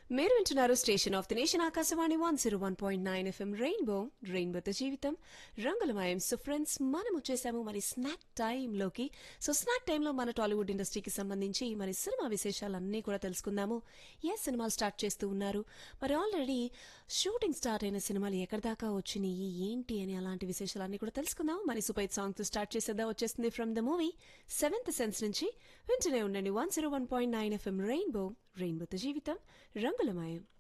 మీరు వింటున్నారు station of the nation Akashvani one zero one point nine FM rainbow రెయిన్బోతో జీవితం రంగులమయం సో ఫ్రెండ్స్ మనం వచ్చేసాము మరి స్నాక్ టైంలోకి సో స్నాక్ టైంలో మన టాలీవుడ్ ఇండస్ట్రీకి సంబంధించి మరి సినిమా విశేషాలన్నీ కూడా తెలుసుకుందాము ఏ సినిమాలు స్టార్ట్ చేస్తూ ఉన్నారు మరి ఆల్రెడీ షూటింగ్ స్టార్ట్ అయిన సినిమాలు ఎక్కడి దాకా వచ్చినాయి ఏంటి అని అలాంటి విశేషాలన్నీ కూడా తెలుసుకుందాం మరి సూపర్ సాంగ్ తో స్టార్ట్ చేసేద్దాం వచ్చేస్తుంది from the movie seventh sense నుంచి వింటూనే ఉండండి one zero one point nine FM rainbow రెయిన్బోతో జీవితం రంగులమయం